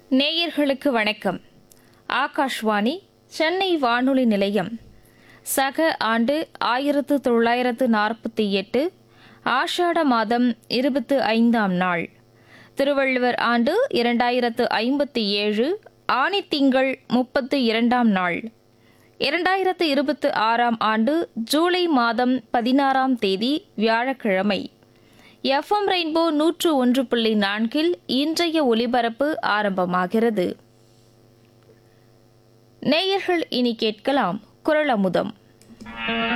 நேயர்களுக்கு வணக்கம் ஆகாஷ்வாணி சென்னை வானொலி நிலையம் சக ஆண்டு ஆயிரத்து தொள்ளாயிரத்து நாற்பத்தி எட்டு ஆஷாட மாதம் இருபத்து ஐந்தாம் நாள் திருவள்ளுவர் ஆண்டு இரண்டாயிரத்து ஐம்பத்தி ஏழு ஆணித்திங்கள் முப்பத்து இரண்டாம் நாள் இரண்டாயிரத்து இருபத்து ஆறாம் ஆண்டு ஜூலை மாதம் பதினாறாம் தேதி வியாழக்கிழமை எஃப்எம் ரெயின்போ நூற்று ஒன்று புள்ளி நான்கில் இன்றைய ஒலிபரப்பு ஆரம்பமாகிறது நேயர்கள் இனி கேட்கலாம் குரல் அமுதம்